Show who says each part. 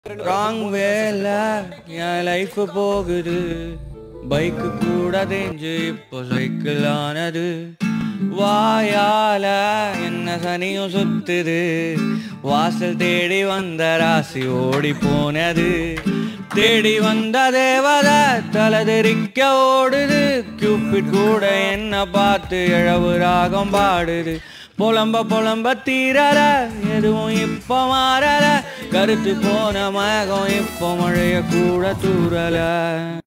Speaker 1: wrong வேல என் life போகுது bike கூட தெரிஞ்சு இப்போ சைக்கிள் ஆனது வாயால என்ன சனியும் சுத்துது வாசல் தேடி வந்த ராசி ஓடி போனது தேடி வந்த தேவத தலதெறிக்க ஓடுது கியூபிட் கூட என்ன பார்த்து இழவு ராகம் பாடுது புலம்ப புலம்ப தீரல எதுவும் இப்ப மாறல கருத்து போன மகம் இப்போ மழைய கூட தூரல